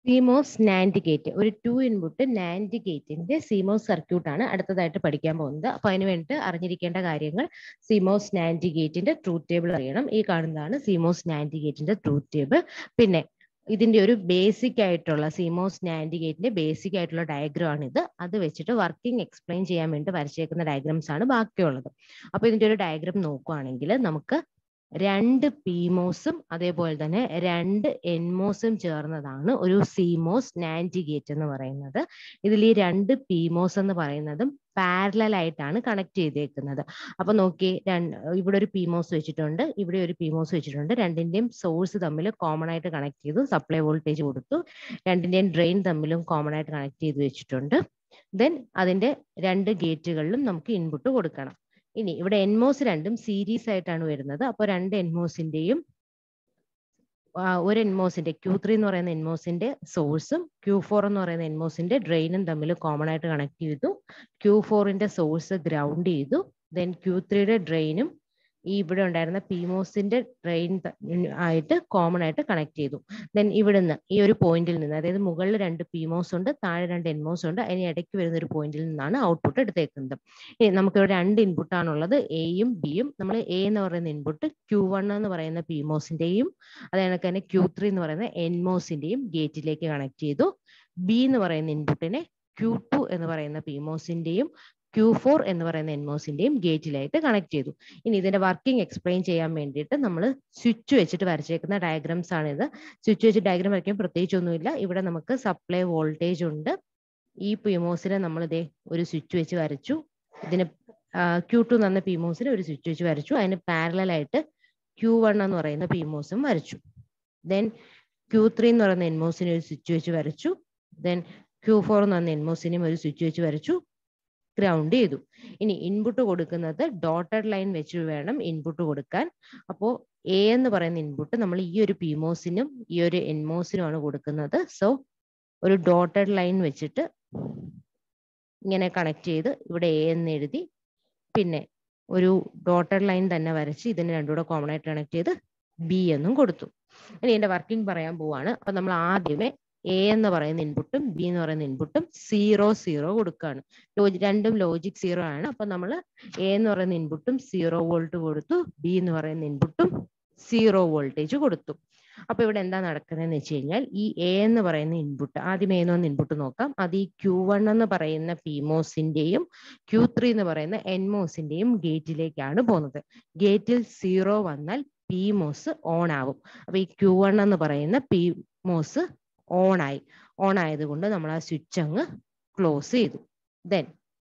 CMOS NAND gate ഒരു two input NAND ഗേറ്റിന്റെ CMOS circuit ആണ് അടുത്തതായിട്ട് പഠിക്കാൻ പോകുന്നത് അപ്പൊ അതിന് വേണ്ടിയിട്ട് അറിഞ്ഞിരിക്കേണ്ട കാര്യങ്ങൾ സിമോസ് നാൻഡ് ഗേറ്റിന്റെ ട്രൂത്ത് ടേബിൾ അറിയണം ഈ കാണുന്നതാണ് സിമോസ് നാൻഡ് ഗേറ്റിന്റെ ട്രൂത്ത് ടേബിൾ പിന്നെ ഇതിന്റെ ഒരു ബേസിക് ആയിട്ടുള്ള സിമോസ് നാൻഡ് ഗേറ്റിന്റെ ബേസിക് ആയിട്ടുള്ള ഡയഗ്രാം ആണ് ഇത് അത് വെച്ചിട്ട് വർക്കിംഗ് എക്സ്പ്ലെയിൻ ചെയ്യാൻ വേണ്ടി വരച്ചേക്കുന്ന ഡയഗ്രാംസ് ആണ് ബാക്കിയുള്ളത് അപ്പൊ ഇതിന്റെ ഒരു ഡയഗ്രാം നോക്കുവാണെങ്കിൽ നമുക്ക് രണ്ട് പിമോസും അതേപോലെ തന്നെ രണ്ട് എൻമോസും ചേർന്നതാണ് ഒരു സിമോസ് നാൻഡ് ഗേറ്റ് എന്ന് പറയുന്നത് ഇതിൽ ഈ രണ്ട് പിമോസ് എന്ന് പറയുന്നതും പാരലൽ ആയിട്ടാണ് കണക്ട് ചെയ്തേക്കുന്നത് അപ്പൊ നോക്കി ഇവിടെ ഒരു പിമോസ് വെച്ചിട്ടുണ്ട് ഇവിടെ ഒരു പിമോസ് വെച്ചിട്ടുണ്ട് രണ്ടിന്റെയും സോഴ്സ് തമ്മിൽ കോമൺ ആയിട്ട് കണക്ട് ചെയ്തു സപ്ലൈ വോൾട്ടേജ് കൊടുത്തു രണ്ടിന്റെയും ഡ്രെയിൻ തമ്മിലും കോമൺ ആയിട്ട് കണക്ട് ചെയ്ത് വെച്ചിട്ടുണ്ട് ദെൻ അതിന്റെ രണ്ട് ഗേറ്റുകളിലും നമുക്ക് ഇൻപുട്ട് കൊടുക്കണം ഇനി ഇവിടെ എൻമോസ് രണ്ടും സീരീസ് ആയിട്ടാണ് വരുന്നത് അപ്പോൾ രണ്ട് എൻമോസിന്റെയും ഒരു എൻമോസിന്റെ ക്യൂ ത്രീ എന്ന് പറയുന്ന എൻമോസിന്റെ സോഴ്സും ക്യൂ ഫോർ എന്ന് പറയുന്ന എൻമോസിന്റെ ഡ്രെയിനും തമ്മിൽ കോമൺ ആയിട്ട് കണക്ട് ചെയ്തു ക്യൂ ഫോറിന്റെ സോഴ്സ് ഗ്രൗണ്ട് ചെയ്തു ദെൻ ക്യൂ ത്രീയുടെ ഡ്രെയിനും ഈ ഇവിടെ ഉണ്ടായിരുന്ന പിമോസിന്റെ ഡ്രെയിൻ ആയിട്ട് കോമൺ ആയിട്ട് കണക്ട് ചെയ്തു ദെൻ ഇവിടുന്ന് ഈ ഒരു പോയിന്റിൽ നിന്ന് അതായത് മുകളിൽ രണ്ട് പിമോസ് ഉണ്ട് താഴെ രണ്ട് എൻമോസ് ഉണ്ട് അതിന് ഇടയ്ക്ക് വരുന്ന ഒരു പോയിന്റിൽ നിന്നാണ് ഔട്ട്പുട്ട് എടുത്തേക്കുന്നത് ഇനി നമുക്ക് ഇവിടെ രണ്ട് ഇൻപുട്ട് ആണുള്ളത് എയും ബിയും നമ്മൾ എ എന്ന് പറയുന്ന ഇൻപുട്ട് ക്യൂ വൺ എന്ന് പറയുന്ന പിമോസിന്റെയും അതേ കണക്ക് തന്നെ ക്യൂ ത്രീ എന്ന് പറയുന്ന എൻമോസിന്റെയും ഗേറ്റിലേക്ക് കണക്ട് ചെയ്തു ബി എന്ന് പറയുന്ന ഇൻപുട്ടിനെ ക്യൂ ടു എന്ന് പറയുന്ന പിമോസിന്റെയും ക്യൂ ഫോർ എന്ന് പറയുന്ന എൻമോസിന്റെയും ഗേറ്റിലായിട്ട് കണക്ട് ചെയ്തു ഇനി ഇതിന്റെ വർക്കിംഗ് എക്സ്പ്ലെയിൻ ചെയ്യാൻ വേണ്ടിയിട്ട് നമ്മൾ സ്വിച്ച് വെച്ചിട്ട് വരച്ചേക്കുന്ന ഡയഗ്രാംസ് ആണ് ഇത് സ്വിച്ച് വെച്ച് ഡയഗ്രാം വരയ്ക്കാൻ പ്രത്യേകിച്ചൊന്നുമില്ല ഇവിടെ നമുക്ക് സപ്ലൈ വോൾട്ടേജ് ഉണ്ട് ഈ പിമോസിനെ നമ്മൾ ഇതേ ഒരു സ്വിച്ച് വെച്ച് വരച്ചു ഇതിന് ക്യൂ ടു എന്ന പിമോസിന് ഒരു സ്വിച്ച് വെച്ച് വരച്ചു അതിന് പാരലൽ ആയിട്ട് ക്യൂ വൺ എന്ന് പറയുന്ന പിമോസും വരച്ചു ദെൻ ക്യൂ ത്രീ എന്ന് പറയുന്ന എൻമോസിന് ഒരു സ്വിച്ച് വെച്ച് വരച്ചു ദെൻ ക്യൂ ഫോർ എന്ന് പറയുന്ന എൻമോസിനും ഒരു സ്വിച്ച് വെച്ച് വരച്ചു ഗ്രൗണ്ട് ചെയ്തു ഇനി ഇൻപുട്ട് കൊടുക്കുന്നത് ഡോട്ടഡ് ലൈൻ വെച്ച് വേണം ഇൻപുട്ട് കൊടുക്കാൻ അപ്പോൾ എ എന്ന് പറയുന്ന ഇൻപുട്ട് നമ്മൾ ഈ ഒരു പിമോസിനും ഈ ഒരു എൻമോസിനുമാണ് കൊടുക്കുന്നത് സോ ഒരു ഡോട്ടഡ് ലൈൻ വെച്ചിട്ട് ഇങ്ങനെ കണക്ട് ചെയ്ത് ഇവിടെ എ എന്ന് എഴുതി പിന്നെ ഒരു ഡോട്ടഡ് ലൈൻ തന്നെ വരച്ച് ഇതിന് രണ്ടുകൂടെ കോമൺ ആയിട്ട് കണക്ട് ചെയ്ത് ബി എന്നും കൊടുത്തു ഇനി എന്റെ വർക്കിംഗ് പറയാൻ പോവാണ് അപ്പൊ നമ്മൾ ആദ്യമേ എ എന്ന് പറയുന്ന ഇൻപുട്ടും ബി എന്ന് പറയുന്ന ഇൻപുട്ടും സീറോ സീറോ കൊടുക്കുകയാണ് ലോജി രണ്ടും ലോജിക് സീറോ ആണ് അപ്പൊ നമ്മൾ എ എന്ന് പറയുന്ന ഇൻപുട്ടും സീറോ വോൾട്ട് കൊടുത്തു ബി എന്ന് പറയുന്ന ഇൻപുട്ടും സീറോ വോൾട്ടേജ് കൊടുത്തു അപ്പൊ ഇവിടെ എന്താ നടക്കുന്നതെന്ന് വെച്ച് കഴിഞ്ഞാൽ ഈ എ എന്ന് പറയുന്ന ഇൻപുട്ട് ആദ്യം എ എന്ന് പറയുന്ന ഇൻപുട്ട് നോക്കാം അത് ഈ ക്യൂ വൺ എന്ന് പറയുന്ന പിമോസിന്റെയും ക്യൂ ത്രീ എന്ന് പറയുന്ന എൻമോസിന്റെയും ഗേറ്റിലേക്കാണ് പോകുന്നത് ഗേറ്റിൽ സീറോ വന്നാൽ പിമോസ് ഓൺ ആവും അപ്പൊ ഈ ക്യൂ വൺ എന്ന് പറയുന്ന പിമോസ് ഓൺ ആയി ഓൺ ആയതുകൊണ്ട് നമ്മൾ ആ സ്വിച്ച് അങ്ങ് ക്ലോസ് ചെയ്തു ദെൻ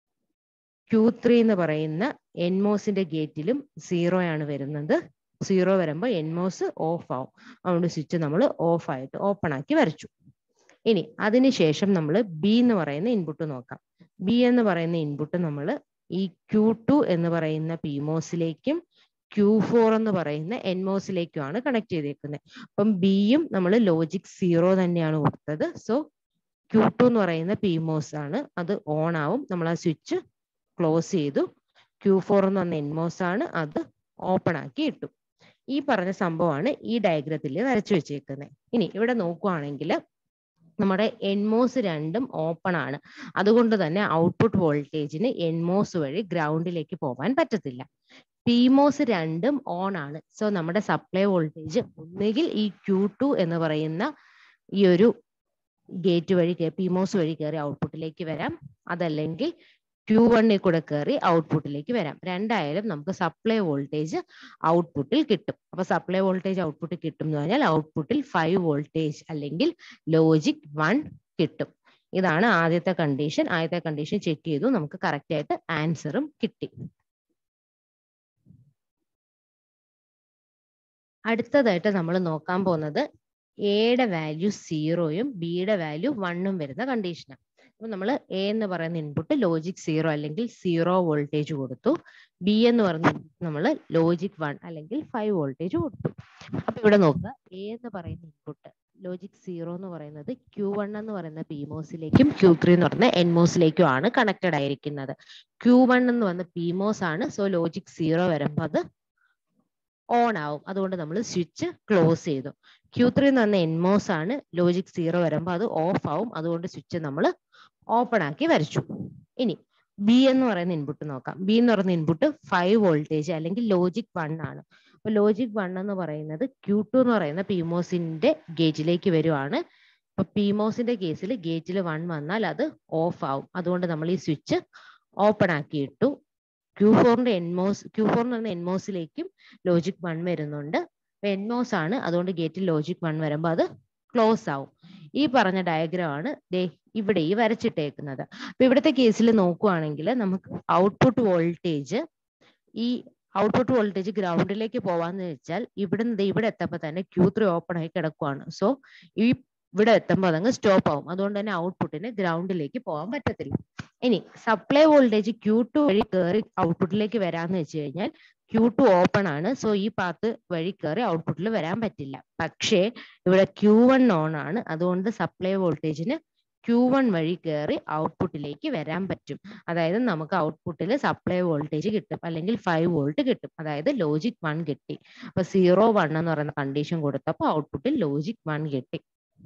ക്യൂ ത്രീ എന്ന് പറയുന്ന എൻമോസിന്റെ ഗേറ്റിലും സീറോ ആണ് വരുന്നത് സീറോ വരുമ്പോൾ എൻമോസ് ഓഫ് ആവും അതുകൊണ്ട് സ്വിച്ച് നമ്മൾ ഓഫ് ആയിട്ട് ഓപ്പൺ ആക്കി വരച്ചു ഇനി അതിനുശേഷം നമ്മൾ ബി എന്ന് പറയുന്ന ഇൻപുട്ട് നോക്കാം ബി എന്ന് പറയുന്ന ഇൻപുട്ട് നമ്മൾ ഈ ക്യൂ ടു എന്ന് പറയുന്ന പിമോസിലേക്കും ക്യൂ ഫോർ എന്ന് പറയുന്ന എൻമോസിലേക്കുമാണ് കണക്ട് ചെയ്തേക്കുന്നത് അപ്പം ബിയും നമ്മൾ ലോജിക് സീറോ തന്നെയാണ് കൊടുത്തത് സോ ക്യൂ ടു എന്ന് പറയുന്ന പിമോസ് ആണ് അത് ഓൺ ആവും നമ്മൾ ആ സ്വിച്ച് ക്ലോസ് ചെയ്തു ക്യൂ ഫോർ എന്ന് പറഞ്ഞ എൻമോസ് ആണ് അത് ഓപ്പൺ ആക്കി ഇട്ടു ഈ പറഞ്ഞ സംഭവമാണ് ഈ ഡയഗ്രത്തിൽ വരച്ചു വെച്ചേക്കുന്നത് ഇനി ഇവിടെ നോക്കുവാണെങ്കിൽ നമ്മുടെ എൻമോസ് രണ്ടും ഓപ്പൺ ആണ് അതുകൊണ്ട് തന്നെ ഔട്ട്പുട്ട് വോൾട്ടേജിന് എൻമോസ് വഴി ഗ്രൗണ്ടിലേക്ക് പോകാൻ പറ്റത്തില്ല പിമോസ് രണ്ടും ഓൺ ആണ് സോ നമ്മുടെ സപ്ലൈ വോൾട്ടേജ് ഒന്നുകിൽ ഈ ക്യൂ ടു എന്ന് പറയുന്ന ഈ ഒരു ഗേറ്റ് വഴി പിമോസ് വഴി കയറി ഔട്ട്പുട്ടിലേക്ക് വരാം അതല്ലെങ്കിൽ ക്യൂ വണ്ണിൽ കൂടെ കയറി ഔട്ട്പുട്ടിലേക്ക് വരാം രണ്ടായാലും നമുക്ക് സപ്ലൈ വോൾട്ടേജ് ഔട്ട്പുട്ടിൽ കിട്ടും അപ്പൊ സപ്ലൈ വോൾട്ടേജ് ഔട്ട്പുട്ടിൽ കിട്ടും എന്ന് പറഞ്ഞാൽ ഔട്ട്പുട്ടിൽ ഫൈവ് വോൾട്ടേജ് അല്ലെങ്കിൽ ലോജിക് വൺ കിട്ടും ഇതാണ് ആദ്യത്തെ കണ്ടീഷൻ ആദ്യത്തെ കണ്ടീഷൻ ചെക്ക് ചെയ്തു നമുക്ക് കറക്റ്റ് ആയിട്ട് ആൻസറും കിട്ടി അടുത്തതായിട്ട് നമ്മൾ നോക്കാൻ പോകുന്നത് എയുടെ വാല്യൂ സീറോയും ബിയുടെ വാല്യൂ വണ്ണും വരുന്ന കണ്ടീഷനാണ് അപ്പൊ നമ്മൾ എ എന്ന് പറയുന്ന ഇൻപുട്ട് ലോജിക് സീറോ അല്ലെങ്കിൽ സീറോ വോൾട്ടേജ് കൊടുത്തു ബി എന്ന് പറയുന്ന നമ്മൾ ലോജിക് വൺ അല്ലെങ്കിൽ ഫൈവ് വോൾട്ടേജ് കൊടുത്തു അപ്പൊ ഇവിടെ നോക്കുക എ എന്ന് പറയുന്ന ഇൻപുട്ട് ലോജിക് സീറോ എന്ന് പറയുന്നത് ക്യൂ വൺ എന്ന് പറയുന്ന പിമോസിലേക്കും ക്യൂ ത്രീ എന്ന് പറയുന്ന എൻമോസിലേക്കും ആണ് കണക്റ്റഡ് ആയിരിക്കുന്നത് ക്യൂ വൺ എന്ന് പറയുന്ന പിമോസ് ആണ് സോ ലോജിക് സീറോ വരുമ്പോൾ അത് ഓൺ ആവും അതുകൊണ്ട് നമ്മൾ സ്വിച്ച് ക്ലോസ് ചെയ്തു ക്യൂ ത്രീ എന്ന് പറഞ്ഞ എൻമോസ് ആണ് ലോജിക് സീറോ വരുമ്പോൾ അത് ഓഫ് ആവും അതുകൊണ്ട് സ്വിച്ച് നമ്മൾ ഓപ്പൺ ആക്കി വരച്ചു ഇനി ബി എന്ന് പറയുന്ന ഇൻപുട്ട് നോക്കാം ബി എന്ന് പറയുന്ന ഇൻപുട്ട് ഫൈവ് വോൾട്ടേജ് അല്ലെങ്കിൽ ലോജിക് വൺ ആണ് അപ്പൊ ലോജിക് വൺ എന്ന് പറയുന്നത് ക്യൂ ടു എന്ന് പറയുന്ന പിമോസിന്റെ ഗേറ്റിലേക്ക് വരുവാണ് അപ്പൊ പിമോസിന്റെ കേസിൽ ഗേറ്റിൽ വൺ വന്നാൽ അത് ഓഫ് ആവും അതുകൊണ്ട് നമ്മൾ ഈ സ്വിച്ച് ഓപ്പൺ ആക്കി ഇട്ടു ക്യൂ ഫോറിന്റെ എൻമോസ് ക്യൂ ഫോർ എന്ന് പറയുന്ന എൻമോസിലേക്കും ലോജിക് വൺ വരുന്നുണ്ട് അപ്പൊ എൻമോസ് ആണ് അതുകൊണ്ട് ഗേറ്റിൽ ലോജിക് വൺ വരുമ്പോൾ അത് ക്ലോസ് ആവും ഈ പറഞ്ഞ ഡയഗ്രാം ആണ് ദേ ഇവിടെ ഈ വരച്ചിട്ടേക്കുന്നത് അപ്പൊ ഇവിടുത്തെ കേസിൽ നോക്കുവാണെങ്കിൽ നമുക്ക് ഔട്ട്പുട്ട് വോൾട്ടേജ് ഈ ഔട്ട്പുട്ട് വോൾട്ടേജ് ഗ്രൗണ്ടിലേക്ക് പോവാന്ന് വെച്ചാൽ ഇവിടുന്ന് ദേ ഇവിടെ എത്തുമ്പോൾ തന്നെ ക്യൂ ത്രീ ഓപ്പൺ ആയി കിടക്കുവാണ് സോ ഈ ഇവിടെ എത്തുമ്പോൾ അതങ്ങ് സ്റ്റോപ്പ് ആവും അതുകൊണ്ട് തന്നെ ഔട്ട്പുട്ടിന് ഗ്രൗണ്ടിലേക്ക് പോകാൻ പറ്റത്തില്ല ഇനി സപ്ലൈ വോൾട്ടേജ് ക്യൂ ടു വഴി കയറി ഔട്ട്പുട്ടിലേക്ക് വരാന്ന് വെച്ച് കഴിഞ്ഞാൽ ക്യൂ ടു ഓപ്പൺ ആണ് സോ ഈ പാത്ത് വഴി കയറി ഔട്ട്പുട്ടിൽ വരാൻ പറ്റില്ല പക്ഷേ ഇവിടെ ക്യൂ വൺ ഓൺ ആണ് അതുകൊണ്ട് സപ്ലൈ വോൾട്ടേജിന് ക്യൂ വൺ വഴി കയറി ഔട്ട്പുട്ടിലേക്ക് വരാൻ പറ്റും അതായത് നമുക്ക് ഔട്ട്പുട്ടിൽ സപ്ലൈ വോൾട്ടേജ് കിട്ടും അല്ലെങ്കിൽ ഫൈവ് വോൾട്ട് കിട്ടും അതായത് ലോജിക് വൺ കിട്ടി അപ്പൊ സീറോ വൺ എന്ന് പറയുന്ന കണ്ടീഷൻ കൊടുത്തപ്പോൾ ഔട്ട്പുട്ടിൽ ലോജിക് വൺ കിട്ടി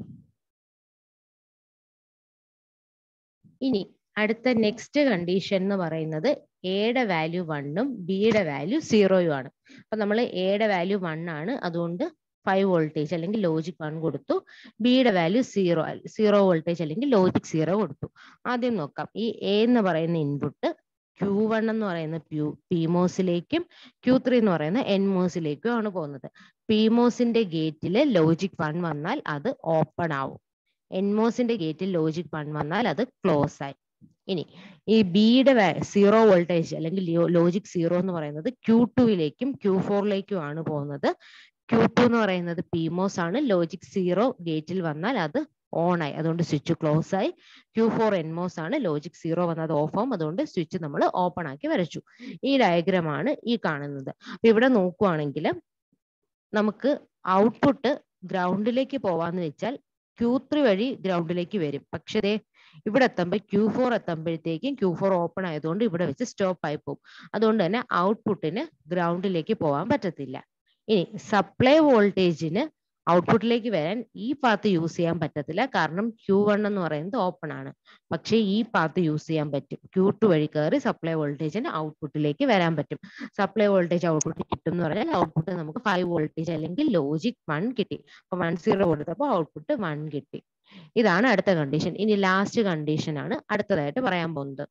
ഇനി അടുത്ത നെക്സ്റ്റ് കണ്ടീഷൻ എന്ന് പറയുന്നത് എയുടെ വാല്യൂ വണ്ണും ബിയുടെ വാല്യൂ സീറോയും ആണ് അപ്പൊ നമ്മൾ എയുടെ വാല്യൂ വൺ ആണ് അതുകൊണ്ട് ഫൈവ് വോൾട്ടേജ് അല്ലെങ്കിൽ ലോജിക് വൺ കൊടുത്തു ബിയുടെ വാല്യൂ സീറോ സീറോ വോൾട്ടേജ് അല്ലെങ്കിൽ ലോജിക് സീറോ കൊടുത്തു ആദ്യം നോക്കാം ഈ എ എന്ന് പറയുന്ന ഇൻപുട്ട് ക്യൂ വൺ എന്ന് പറയുന്ന പ്യൂ പിമോസിലേക്കും ക്യൂ ത്രീ എന്ന് പറയുന്ന എൻമോസിലേക്കും ആണ് പോകുന്നത് പിമോസിന്റെ ഗേറ്റിൽ ലോജിക് വൺ വന്നാൽ അത് ഓപ്പൺ ആവും എൻമോസിന്റെ ഗേറ്റിൽ ലോജിക് വൺ വന്നാൽ അത് ക്ലോസ് ആയി ഇനി ഈ ബിയുടെ സീറോ വോൾട്ടേജ് അല്ലെങ്കിൽ ലോജിക് സീറോ എന്ന് പറയുന്നത് ക്യൂ ടുവിലേക്കും ക്യൂ ഫോറിലേക്കും ആണ് പോകുന്നത് ക്യൂ ടു എന്ന് പറയുന്നത് പിമോസ് ആണ് ലോജിക് സീറോ ഗേറ്റിൽ വന്നാൽ അത് ഓൺ ആയി അതുകൊണ്ട് സ്വിച്ച് ക്ലോസ് ആയി ക്യൂ ഫോർ എൻമോസ് ആണ് ലോജിക് സീറോ വന്നത് ഓഫ് ആവും അതുകൊണ്ട് സ്വിച്ച് നമ്മൾ ഓപ്പൺ ആക്കി വരച്ചു ഈ ഡയഗ്രാം ആണ് ഈ കാണുന്നത് അപ്പൊ ഇവിടെ നോക്കുവാണെങ്കിൽ നമുക്ക് ഔട്ട്പുട്ട് ഗ്രൗണ്ടിലേക്ക് പോവാന്ന് വെച്ചാൽ ക്യൂ ത്രീ വഴി ഗ്രൗണ്ടിലേക്ക് വരും പക്ഷേ ദേ ഇവിടെ എത്തുമ്പോൾ ക്യൂ ഫോർ എത്തുമ്പോഴത്തേക്കും ക്യൂ ഫോർ ഓപ്പൺ ആയതുകൊണ്ട് ഇവിടെ വെച്ച് സ്റ്റോപ്പ് ആയി പോകും അതുകൊണ്ട് തന്നെ ഔട്ട്പുട്ടിന് ഗ്രൗണ്ടിലേക്ക് പോകാൻ പറ്റത്തില്ല ഇനി സപ്ലൈ വോൾട്ടേജിന് ഔട്ട്പുട്ടിലേക്ക് വരാൻ ഈ പാത്ത് യൂസ് ചെയ്യാൻ പറ്റത്തില്ല കാരണം ക്യൂ വൺ എന്ന് പറയുന്നത് ഓപ്പൺ ആണ് പക്ഷേ ഈ പാത്ത് യൂസ് ചെയ്യാൻ പറ്റും ക്യൂ ടു വഴി കയറി സപ്ലൈ വോൾട്ടേജിന് ഔട്ട്പുട്ടിലേക്ക് വരാൻ പറ്റും സപ്ലൈ വോൾട്ടേജ് ഔട്ട്പുട്ട് കിട്ടും എന്ന് പറഞ്ഞാൽ ഔട്ട്പുട്ട് നമുക്ക് ഫൈവ് വോൾട്ടേജ് അല്ലെങ്കിൽ ലോജിക് വൺ കിട്ടി അപ്പൊ വൺ സീറോ കൊടുത്തപ്പോൾ ഔട്ട്പുട്ട് വൺ കിട്ടി ഇതാണ് അടുത്ത കണ്ടീഷൻ ഇനി ലാസ്റ്റ് കണ്ടീഷൻ ആണ് അടുത്തതായിട്ട് പറയാൻ പോകുന്നത്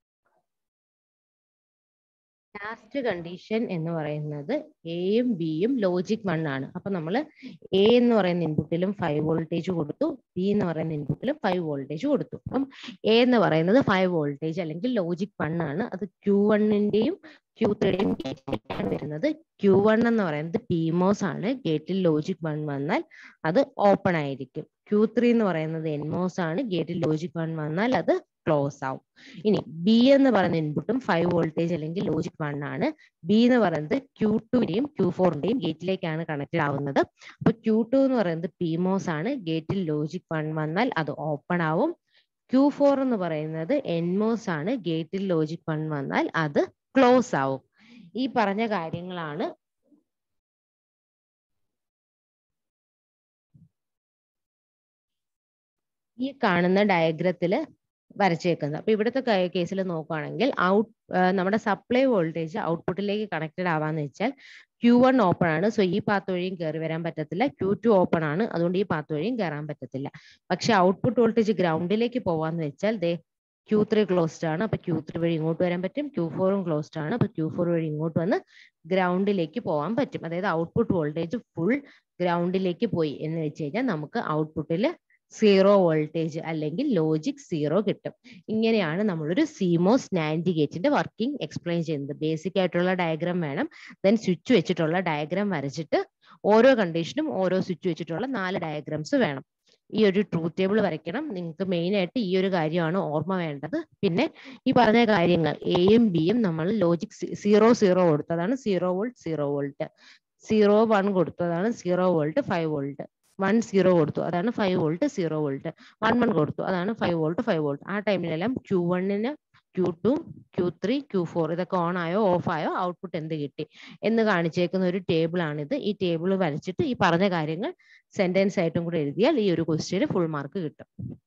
ലാസ്റ്റ് കണ്ടീഷൻ എന്ന് പറയുന്നത് എയും ബിയും ലോജിക് വൺ ആണ് അപ്പൊ നമ്മൾ എ എന്ന് പറയുന്ന ഇൻപുട്ടിലും ഫൈവ് വോൾട്ടേജ് കൊടുത്തു ബി എന്ന് പറയുന്ന ഇൻപുട്ടിലും ഫൈവ് വോൾട്ടേജ് കൊടുത്തു അപ്പം എ എന്ന് പറയുന്നത് ഫൈവ് വോൾട്ടേജ് അല്ലെങ്കിൽ ലോജിക് വൺ ആണ് അത് ക്യൂ വണ്ണിന്റെയും ക്യൂ ത്രീയുടെയും ഗേറ്റിലേക്കാണ് വരുന്നത് ക്യൂ വൺ എന്ന് പറയുന്നത് പിമോസ് ആണ് ഗേറ്റിൽ ലോജിക് വൺ വന്നാൽ അത് ഓപ്പൺ ആയിരിക്കും ക്യൂ ത്രീ എന്ന് പറയുന്നത് എൻമോസ് ആണ് ഗേറ്റിൽ ലോജിക് വൺ വന്നാൽ അത് ക്ലോസ് ആവും ഇനി ബി എന്ന് പറയുന്ന ഇൻപുട്ടും ഫൈവ് വോൾട്ടേജ് അല്ലെങ്കിൽ ലോജിക് വൺ ആണ് ബി എന്ന് പറയുന്നത് ക്യൂ ടുവിന്റെയും ക്യൂ ഫോറിന്റെയും ഗേറ്റിലേക്കാണ് കണക്റ്റഡ് ആവുന്നത് അപ്പൊ ക്യൂ ടു എന്ന് പറയുന്നത് പിമോസ് ആണ് ഗേറ്റിൽ ലോജിക് വൺ വന്നാൽ അത് ഓപ്പൺ ആവും ക്യൂ ഫോർ എന്ന് പറയുന്നത് എൻമോസ് ആണ് ഗേറ്റിൽ ലോജിക് വൺ വന്നാൽ അത് ക്ലോസ് ആവും ഈ പറഞ്ഞ കാര്യങ്ങളാണ് ഈ കാണുന്ന ഡയഗ്രത്തില് വരച്ചേക്കുന്നത് അപ്പൊ ഇവിടുത്തെ കേസിൽ നോക്കുകയാണെങ്കിൽ ഔട്ട് നമ്മുടെ സപ്ലൈ വോൾട്ടേജ് ഔട്ട്പുട്ടിലേക്ക് കണക്റ്റഡ് ആവാന്ന് വെച്ചാൽ ക്യൂ വൺ ഓപ്പൺ ആണ് സോ ഈ പാത്ത് വഴിയും കയറി വരാൻ പറ്റത്തില്ല ക്യൂ ടു ഓപ്പൺ ആണ് അതുകൊണ്ട് ഈ പാത്ത് വഴിയും കയറാൻ പറ്റത്തില്ല പക്ഷെ ഔട്ട്പുട്ട് വോൾട്ടേജ് ഗ്രൗണ്ടിലേക്ക് പോവാന്ന് വെച്ചാൽ ദേ ക്യൂ ത്രീ ക്ലോസ്ഡ് ആണ് അപ്പൊ ക്യൂ ത്രീ വഴി ഇങ്ങോട്ട് വരാൻ പറ്റും ക്യൂ ഫോറും ക്ലോസ്ഡ് ആണ് അപ്പൊ ക്യൂ ഫോർ വഴി ഇങ്ങോട്ട് വന്ന് ഗ്രൗണ്ടിലേക്ക് പോകാൻ പറ്റും അതായത് ഔട്ട്പുട്ട് വോൾട്ടേജ് ഫുൾ ഗ്രൗണ്ടിലേക്ക് പോയി എന്ന് വെച്ച് കഴിഞ്ഞാൽ നമുക്ക് ഔട്ട്പുട്ടിൽ സീറോ വോൾട്ടേജ് അല്ലെങ്കിൽ ലോജിക് സീറോ കിട്ടും ഇങ്ങനെയാണ് നമ്മളൊരു സീമോസ് നാൻഡി ഗേറ്റിന്റെ വർക്കിംഗ് എക്സ്പ്ലെയിൻ ചെയ്യുന്നത് ബേസിക് ആയിട്ടുള്ള ഡയഗ്രാം വേണം ദെൻ സ്വിച്ച് വെച്ചിട്ടുള്ള ഡയഗ്രാം വരച്ചിട്ട് ഓരോ കണ്ടീഷനും ഓരോ സ്വിച്ച് വെച്ചിട്ടുള്ള നാല് ഡയഗ്രാംസ് വേണം ഈ ഒരു ട്രൂത്ത് ടേബിൾ വരയ്ക്കണം നിങ്ങൾക്ക് മെയിൻ ആയിട്ട് ഈ ഒരു കാര്യമാണ് ഓർമ്മ വേണ്ടത് പിന്നെ ഈ പറഞ്ഞ കാര്യങ്ങൾ എയും ബിയും നമ്മൾ ലോജിക് സീറോ സീറോ കൊടുത്തതാണ് zero volt zero volt zero one കൊടുത്തതാണ് zero volt five volt one zero കൊടുത്തു അതാണ് five volt zero volt one one കൊടുത്തു അതാണ് ഫൈവ് വോൾട്ട് ഫൈവ് വോൾട്ട് ആ ടൈമിലെല്ലാം ക്യൂ വണ്ണിന് Q two Q three Q four ഇതൊക്കെ ഓൺ ആയോ ഓഫ് ആയോ ഔട്ട്പുട്ട് എന്ത് കിട്ടി എന്ന് കാണിച്ചേക്കുന്ന ഒരു ടേബിൾ ആണിത് ഈ ടേബിൾ വരച്ചിട്ട് ഈ പറഞ്ഞ കാര്യങ്ങൾ സെന്റൻസ് ആയിട്ടും കൂടെ എഴുതിയാൽ ഈ ഒരു ക്വസ്റ്റ്യന് ഫുൾ മാർക്ക് കിട്ടും